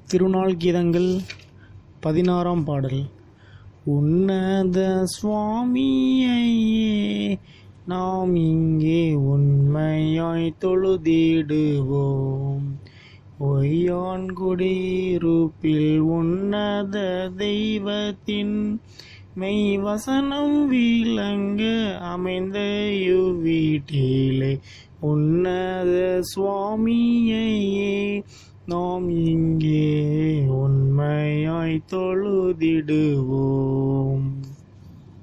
திருநாள் கீதங்கள் பதினாறாம் பாடல் உன்னத சுவாமியையே நாம் இங்கே உண்மையாய் தொழுதிடுவோம் ஒய்யான் குடியிருப்பில் உன்னத தெய்வத்தின் மெய் வசனம் விளங்க அமைந்த இவ்வீட்டிலே உன்னத சுவாமியையே நாம் இங்கே உண்மையாய் தொழுதிடுவோம்